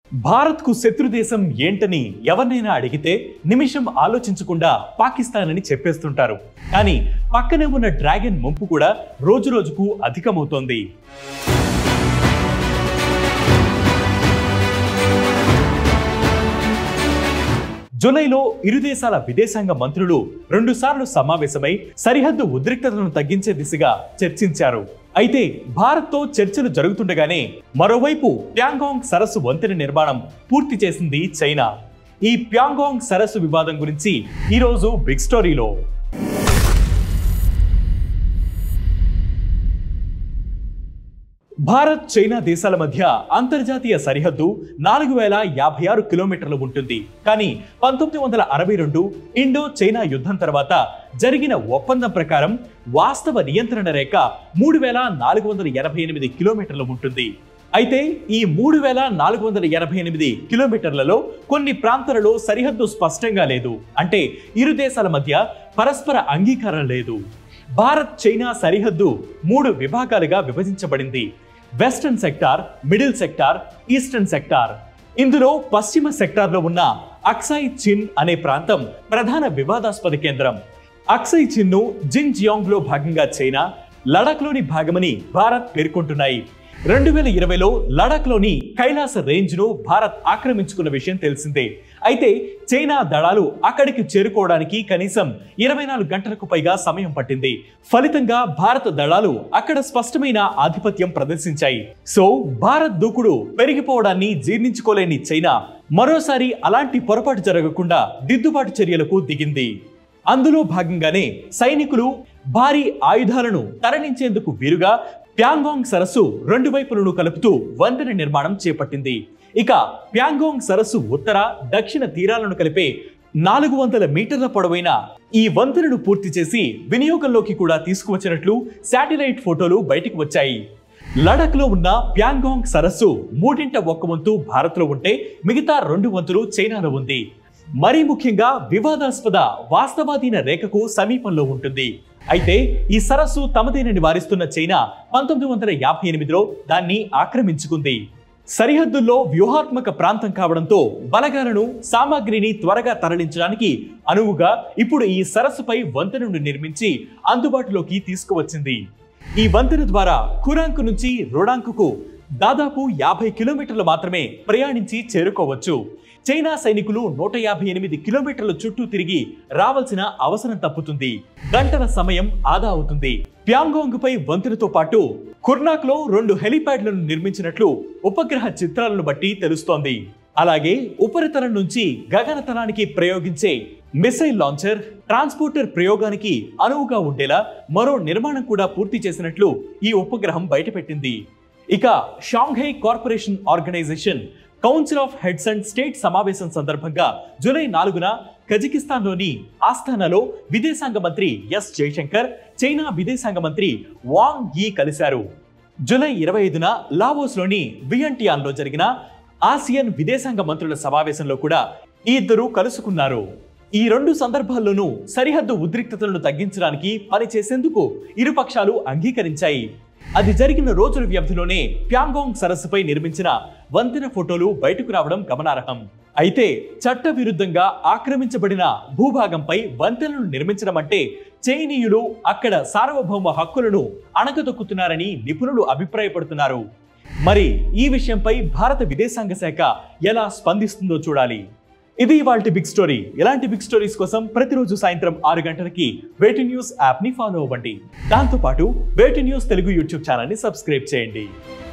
భారత్కు శత్రు దేశం ఏంటని ఎవరినైనా అడిగితే నిమిషం ఆలోచించకుండా పాకిస్తాన్ అని చెప్పేస్తుంటారు కానీ పక్కనే ఉన్న డ్రాగన్ ముంపు కూడా రోజు రోజుకు అధికమవుతోంది జూలైలో ఇరు దేశాల విదేశాంగ మంత్రులు రెండుసార్లు సమావేశమై సరిహద్దు ఉద్రిక్తతను తగ్గించే దిశగా చర్చించారు అయితే భారత్తో చర్చలు జరుగుతుండగానే మరోవైపు ప్యాంగాంగ్ సరస్సు వంతెన నిర్మాణం పూర్తి చేసింది చైనా ఈ ప్యాంగాంగ్ సరస్సు వివాదం గురించి ఈరోజు బిగ్ స్టోరీలో భారత్ చైనా దేశాల మధ్య అంతర్జాతీయ సరిహద్దు నాలుగు వేల యాభై ఆరు కిలోమీటర్లు ఉంటుంది కానీ పంతొమ్మిది వందల అరవై రెండు ఇండో చైనా యుద్ధం తర్వాత జరిగిన ఒప్పందం ప్రకారం వాస్తవ నియంత్రణ రేఖ మూడు వేల నాలుగు వందల ఎనభై ఎనిమిది కిలోమీటర్లు ఉంటుంది అయితే ఈ మూడు వేల నాలుగు వందల ఎనభై ఎనిమిది కిలోమీటర్లలో కొన్ని ప్రాంతాలలో సరిహద్దు స్పష్టంగా లేదు అంటే ఇరు దేశాల మధ్య పరస్పర అంగీకారం లేదు భారత్ చైనా సరిహద్దు మూడు విభాగాలుగా విభజించబడింది western sector middle sector eastern sector ఇందులో పశ్చిమ సెక్టార్లో ఉన్న అక్సాయ్ చిన్ అనే ప్రాంతం ప్రధాన వివాదాస్పద కేంద్రం అక్సై చిన్ను జిన్ జియాంగ్ లో భాగంగా చైనా లడాఖ్లోని భాగమని భారత్ పేర్కొంటున్నాయి రెండు వేల ఇరవైలో లడాఖ్లోని కైలాస రేంజ్ ను భారత్ ఆక్రమించుకున్న విషయం తెలిసిందే అయితే చైనా దళాలు అక్కడికి చేరుకోవడానికి కనీసం ఇరవై నాలుగు గంటలకు పైగా సమయం పట్టింది ఫలితంగా భారత దళాలు అక్కడ స్పష్టమైన ఆధిపత్యం ప్రదర్శించాయి సో భారత్ దూకుడు పెరిగిపోవడాన్ని జీర్ణించుకోలేని చైనా మరోసారి అలాంటి పొరపాటు జరగకుండా దిద్దుబాటు చర్యలకు దిగింది అందులో భాగంగానే సైనికులు భారీ ఆయుధాలను తరలించేందుకు వీలుగా ప్యాంగాంగ్ సరస్సు రెండు వైపులను కలుపుతూ వంతెన నిర్మాణం చేపట్టింది ఇక ప్యాంగాంగ్ సరస్సు ఉత్తర దక్షిణ తీరాలను కలిపే నాలుగు వందల మీటర్ల పొడవైన ఈ వంతెనను పూర్తి చేసి వినియోగంలోకి కూడా తీసుకువచ్చినట్లు శాటిలైట్ ఫోటోలు బయటకు వచ్చాయి లడఖ్ లో ఉన్న ప్యాంగాంగ్ సరస్సు మూడింట ఒక్క వంతు భారత్లో ఉంటే మిగతా రెండు వంతులు చైనాలో ఉంది మరీ ముఖ్యంగా వివాదాస్పద వాస్తవాధీన రేఖకు సమీపంలో ఉంటుంది అయితే ఈ సరస్సు తమదేనని వారిస్తున్న చైనా పంతొమ్మిది వందల యాభై ఎనిమిదిలో దాన్ని ఆక్రమించుకుంది సరిహద్దుల్లో వ్యూహాత్మక ప్రాంతం కావడంతో బలగాలను సామాగ్రిని త్వరగా తరలించడానికి అనువుగా ఇప్పుడు ఈ సరస్సుపై వంతెనను నిర్మించి అందుబాటులోకి తీసుకువచ్చింది ఈ వంతెన ద్వారా కురాంక్ నుంచి రోడాంకుకు దాదాపు యాభై కిలోమీటర్లు మాత్రమే ప్రయాణించి చేరుకోవచ్చు చైనా సైనికులు నూట యాభై ఎనిమిది కిలోమీటర్ల చుట్టూ తిరిగి రావాల్సిన అవసరం తప్పుతుంది గంటల సమయం ఆదా అవుతుంది ప్యాంగాంగ్ పై వంతెనతో పాటు కుర్నాక్ లో రెండు హెలిప్యాడ్లను నిర్మించినట్లు ఉపగ్రహ చిత్రాలను బట్టి తెలుస్తోంది అలాగే ఉపరితలం నుంచి గగనతలానికి ప్రయోగించే మిసైల్ లాంచర్ ట్రాన్స్పోర్టర్ ప్రయోగానికి అనువుగా ఉండేలా మరో నిర్మాణం కూడా పూర్తి చేసినట్లు ఈ ఉపగ్రహం బయటపెట్టింది ఇక Shanghai Corporation Organisation Council of Heads and State సమావేశం సందర్భంగా జూలై నాలుగున కజకిస్తాన్లోని ఆస్థానాలో విదేశాంగ మంత్రి ఎస్ జయశంకర్ చైనా విదేశాంగ మంత్రి వాంగ్ యీ కలిశారు జూలై ఇరవై ఐదున లావోస్లోని వియంటియాన్లో జరిగిన ఆసియన్ విదేశాంగ మంత్రుల సమావేశంలో కూడా ఈ ఇద్దరు కలుసుకున్నారు ఈ రెండు సందర్భాల్లోనూ సరిహద్దు ఉద్రిక్తతలను తగ్గించడానికి పనిచేసేందుకు ఇరు పక్షాలు అంగీకరించాయి అది జరిగిన రోజుల వ్యవధిలోనే ప్యాంగాంగ్ సరస్సుపై నిర్మించిన వంతెన ఫోటోలు బయటకు రావడం గమనార్హం అయితే చట్ట విరుద్ధంగా ఆక్రమించబడిన భూభాగంపై వంతెనలు నిర్మించడం అంటే చైనీయులు అక్కడ సార్వభౌమ హక్కులను అణగదొక్కుతున్నారని నిపుణులు అభిప్రాయపడుతున్నారు మరి ఈ విషయంపై భారత విదేశాంగ శాఖ ఎలా స్పందిస్తుందో చూడాలి ఇది ఇవాళ బిగ్ స్టోరీ ఇలాంటి బిగ్ స్టోరీస్ కోసం ప్రతిరోజు సాయంత్రం ఆరు గంటలకి వేటి న్యూస్ యాప్ ని ఫాలో అవ్వండి దాంతోపాటు వేటి న్యూస్ తెలుగు యూట్యూబ్ ఛానల్ ని సబ్స్క్రైబ్ చేయండి